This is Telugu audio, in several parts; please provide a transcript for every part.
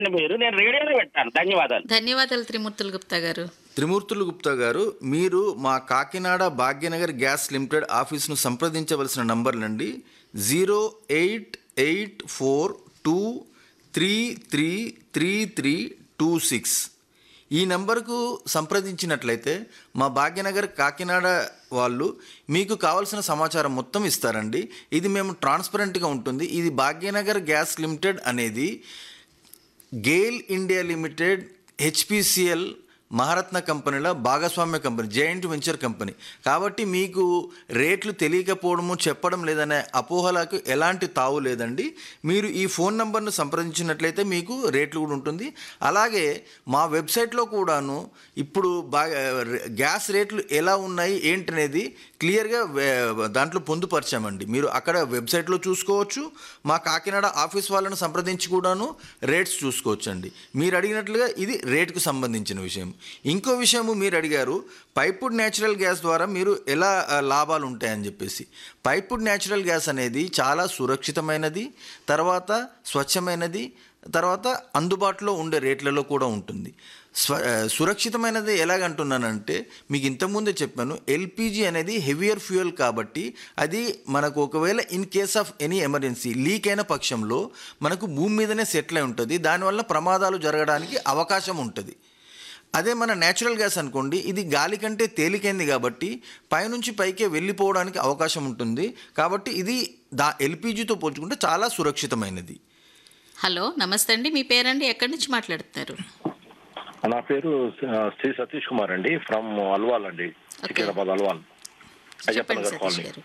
మీరు నేను రేడియోలో పెట్టాను ధన్యవాదాలు ధన్యవాదాలు త్రిమూర్తులు గుప్తా గారు త్రిమూర్తులు గుప్తా గారు మీరు మా కాకినాడ భాగ్యనగర్ గ్యాస్ లిమిటెడ్ ఆఫీస్ను సంప్రదించవలసిన నంబర్లండి zero eight eight four two three three three three two six ఈ నంబర్కు సంప్రదించినట్లయితే మా భాగ్యనగర్ కాకినాడ వాళ్ళు మీకు కావాల్సిన సమాచారం మొత్తం ఇస్తారండి ఇది మేము ట్రాన్స్పరెంట్గా ఉంటుంది ఇది భాగ్యనగర్ గ్యాస్ లిమిటెడ్ అనేది GAIL India limited HPCL Maharatna కంపెనీల భాగస్వామ్య కంపెనీ జైంట్ వెంచర్ కంపెనీ కాబట్టి మీకు రేట్లు తెలియకపోవడము చెప్పడం లేదనే అపోహలకు ఎలాంటి తావు లేదండి మీరు ఈ ఫోన్ నంబర్ను సంప్రదించినట్లయితే మీకు రేట్లు కూడా ఉంటుంది అలాగే మా వెబ్సైట్లో కూడాను ఇప్పుడు బాగా గ్యాస్ రేట్లు ఎలా ఉన్నాయి ఏంటనేది క్లియర్గా వే- దాంట్లో పొందుపరిచామండి మీరు అక్కడ వెబ్సైట్లో చూసుకోవచ్చు మా కాకినాడ ఆఫీస్ వాళ్ళని సంప్రదించి కూడాను రేట్స్ చూసుకోవచ్చండి మీరు అడిగినట్లుగా ఇది రేటుకు సంబంధించిన విషయం ఇంకో విషయము మీరు అడిగారు పైపుడ్ న్యాచురల్ గ్యాస్ ద్వారా మీరు ఎలా ఆ, లాభాలు ఉంటాయని చెప్పేసి పైపుడ్ న్యాచురల్ గ్యాస్ అనేది చాలా సురక్షితమైనది తర్వాత స్వచ్ఛమైనది తర్వాత అందుబాటులో ఉండే రేట్లలో కూడా ఉంటుంది స్వ ఆ, సురక్షితమైనది ఎలాగంటున్నానంటే మీకు ఇంతకుముందే చెప్పాను ఎల్పిజి అనేది హెవియర్ ఫ్యూయల్ కాబట్టి అది మనకు ఒకవేళ in case of any emergency leak అయిన పక్షంలో మనకు భూమి మీదనే సెటిల్ అయి ఉంటుంది దానివల్ల ప్రమాదాలు జరగడానికి అవకాశం ఉంటుంది అదే మన న్యాచురల్ గ్యాస్ అనుకోండి ఇది గాలి కంటే తేలికైంది కాబట్టి పైనుంచి పైకే వెళ్ళిపోవడానికి అవకాశం ఉంటుంది కాబట్టి ఇది దా ఎల్పిజితో పోల్చుకుంటే చాలా సురక్షితమైనది హలో నమస్తే అండి మీ పేరండి ఎక్కడి నుంచి మాట్లాడుతున్నారు నా పేరు ఆ, శ్రీ సతీష్ కుమార్ అండి ఫ్రమ్ అల్వాల్ అండి సికింద్రాబాద్ అల్వాల్ అయ్యప్ప చెప్పండి నగర్ సతీష్ కాలనీ గారు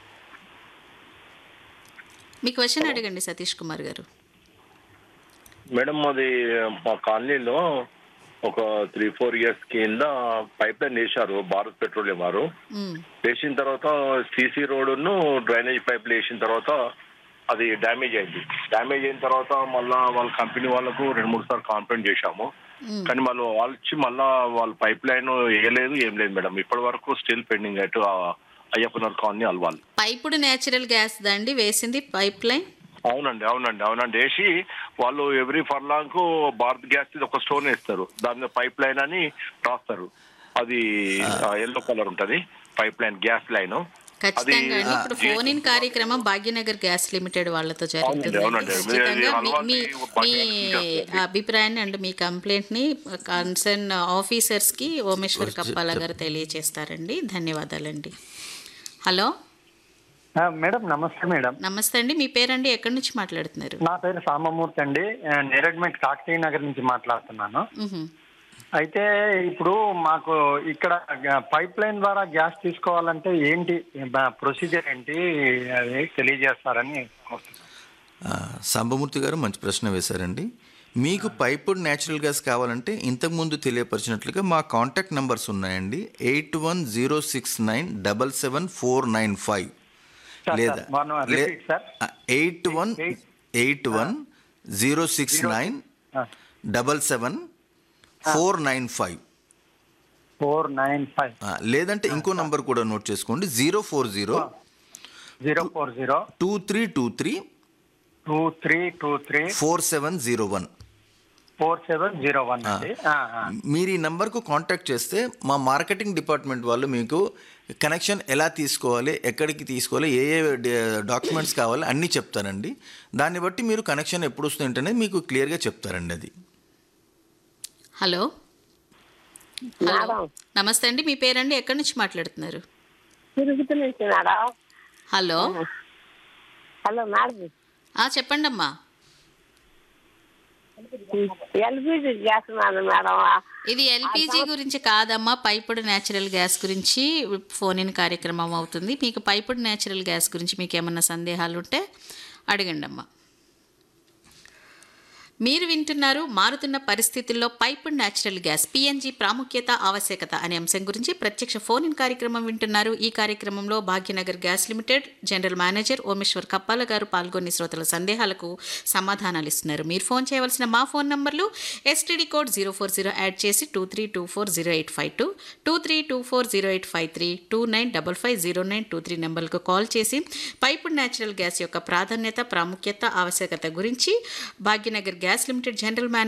మీ క్వశ్చన్ అడగండి సతీష్ కుమార్ గారు మేడం అది మా కాలనీలో ఒక త్రీ ఫోర్ ఇయర్స్ కింద పైప్ లైన్ వేశారు భారత్ పెట్రోలియం వారు మ్, వేసిన తర్వాత సీసీ రోడ్డును డ్రైనేజ్ పైపులు వేసిన తర్వాత అది డ్యామేజ్ అయింది డ్యామేజ్ అయిన తర్వాత మళ్ళా వాళ్ళ కంపెనీ వాళ్ళకు రెండు మూడు సార్లు కంప్లైంట్ చేశాము మ్. కానీ వాళ్ళు వాళ్ళు వచ్చి మళ్ళా వాళ్ళ పైప్ లైన్ వేయలేదు ఏం లేదు మేడం ఇప్పటి వరకు స్టిల్ పెండింగ్ అటు అయ్యప్పనర్ colony Alwal piped natural gas దండి వేసింది పైప్ లైన్ అవునండి అవునండి అవునండి వేసి వాళ్ళు ఎవ్రీ ఫర్లాంగ్ కు భారత్ గ్యాస్ ఇది ఒక స్టోన్ వేస్తారు దాని మీద పైప్ లైన్ అని రాస్తారు అది ఎల్లో కలర్ ఉంటది పైప్ లైన్ గ్యాస్ లైన్ ఖచ్చితంగా అండి ఇప్పుడు జీ- ఫోన్ ఇన్ కార్యక్రమం భాగ్యనగర్ గ్యాస్ లిమిటెడ్ వాళ్ళతో జరుగుతుంది అవునండి. ఖచ్చితంగా మీ- అలవాటు మీ భాగ్యనగర్ మీ చేస్తుంది. అభిప్రాయాన్ని అండ్ మీ కంప్లైంట్ ని కన్సర్న్ ఆఫీసర్స్ కి ఓమేశ్వర్ కప్పాల గారు తెలియజేస్తారండి ధన్యవాదాలండి హలో ఆ, మేడం నమస్తే మేడం నమస్తే అండి మీ పేరండి ఎక్కడి నుంచి మాట్లాడుతున్నారు నా పేరు సామమూర్తి అండి ఆ, నేరడ్మెట్ కాకతీయ నగర్ నుంచి మాట్లాడుతున్నాను మ్హూ. అయితే ఇప్పుడు మాకు ఇక్కడ గ- పైప్ లైన్ ద్వారా గ్యాస్ తీసుకోవాలంటే ఏంటి బ- ప్రొసీజర్ ఏంటి అది తెలియజేస్తారని కోరుతున్నాను. ఆ, సాంబమూర్తి గారు మంచి ప్రశ్న వేశారండి మీకు పైపుడ్ న్యాచురల్ గ్యాస్ కావాలంటే ఇంతకుముందు తెలియపరిచినట్లుగా మా కాంటాక్ట్ నంబర్స్ ఉన్నాయండి eight one zero six nine double seven four nine five sir, లేదా sir, one more repeat, sir. Eight one eight one zero six nine ఆ, double seven four nine five four nine five లేదంటే ఇంకో నంబర్ కూడా నోట్ చేసుకోండి zero four zero zero four zero two three two three two three two three four seven zero one four seven zero one అండి ఆ, ఆ. మీరు ఈ నంబర్కు కాంటాక్ట్ చేస్తే మా మార్కెటింగ్ డిపార్ట్మెంట్ వాళ్ళు మీకు కనెక్షన్ ఎలా తీసుకోవాలి ఎక్కడికి తీసుకోవాలి ఏ ఏ డాక్యుమెంట్స్ కావాలి అన్నీ చెప్తారండి దాన్ని బట్టి మీరు కనెక్షన్ ఎప్పుడు వస్తుంది అనేది మీకు క్లియర్గా చెప్తారండి అది హలో హలో నమస్తే అండి మీ పేరండి ఎక్కడి నుంచి మాట్లాడుతున్నారు తిరుగుతూ నుంచి మేడం హలో హలో మేడం ఆ, చెప్పండి అమ్మా ఎల్పిజి గ్యాస్ మేడం మేడం ఇది ఎల్పిజి గురించి కాదమ్మా పైపుడు న్యాచురల్ గ్యాస్ గురించి ఫోన్ ఇన్ కార్యక్రమం అవుతుంది మీకు పైపుడు న్యాచురల్ గ్యాస్ గురించి మీకు ఏమన్నా సందేహాలు ఉంటే అడగండి అమ్మా మీరు వింటున్నారు మారుతున్న పరిస్థితుల్లో పైపుడ్ న్యాచురల్ గ్యాస్ పిఎన్జి ప్రాముఖ్యత ఆవశ్యకత అనే అంశం గురించి ప్రత్యక్ష ఫోన్ ఇన్ కార్యక్రమం వింటున్నారు ఈ కార్యక్రమంలో Bhagyanagar gas limited general manager Omeshwar Kappala గారు పాల్గొని శ్రోతల సందేహాలకు సమాధానాలు ఇస్తున్నారు మీరు ఫోన్ చేయవలసిన మా ఫోన్ నంబర్లు STD code zero four zero add చేసి two three two four zero eight five two two three two four zero eight five three two nine double five zero nine two three నెంబర్లకు కాల్ చేసి పైపుడ్ న్యాచురల్ గ్యాస్ యొక్క ప్రాధాన్యత ప్రాముఖ్యత ఆవశ్యకత గురించి Bhagyanagar gas gas limited general manager